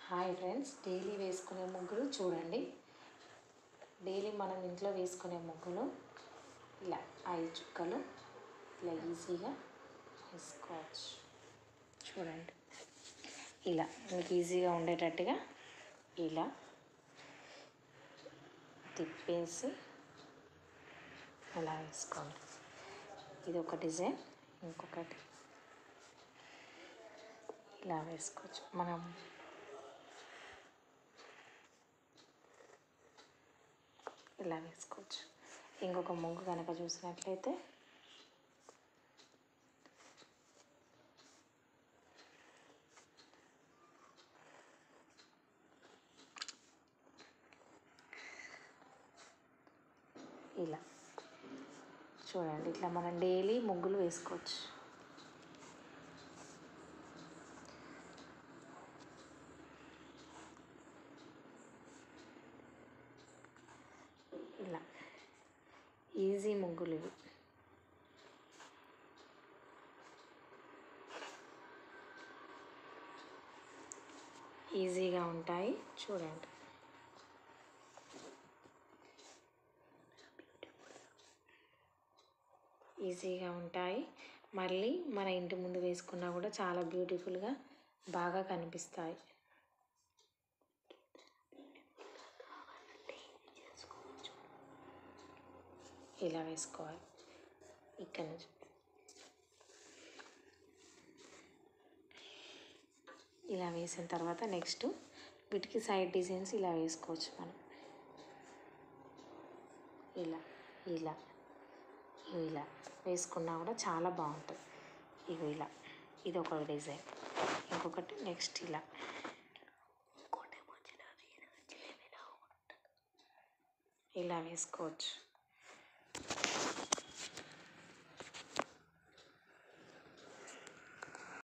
hi friends daily వేసుకునే ముగ్గులు చూడండి డైలీ మనం ఇంట్లో వేసుకునే ముగ్గులు ఇలా ఐదు చుక్కలు ఇలా ఈజీగా వేసుకోవచ్చు చూడండి ఇలా మీకు ఈజీగా ఉండేటట్టుగా ఇలా తిప్పేసి అలా వేసుకోండి ఇది ఒక డిజైన్ ఇంకొకటి ఇలా వేసుకోవచ్చు మనం ఇలా వేసుకోవచ్చు ఇంకొక ముగ్గు కనుక చూసినట్లయితే ఇలా చూడండి ఇట్లా మనం డైలీ ముగ్గులు వేసుకోవచ్చు ఇలా ఈజీ ముగ్గులు ఇవి ఈజీగా ఉంటాయి చూడండి ఈజీగా ఉంటాయి మళ్ళీ మన ఇంటి ముందు వేసుకున్నా కూడా చాలా బ్యూటిఫుల్గా బాగా కనిపిస్తాయి ఇలా వేసుకోవాలి ఇక్కడ నుంచి ఇలా వేసిన తర్వాత నెక్స్ట్ వీటికి సైడ్ డిజైన్స్ ఇలా వేసుకోవచ్చు మనం ఇలా ఇలా ఇలా వేసుకున్నా కూడా చాలా బాగుంటుంది ఇవి ఇలా ఇది ఒక డిజైన్ ఇంకొకటి నెక్స్ట్ ఇలా ఇలా వేసుకోవచ్చు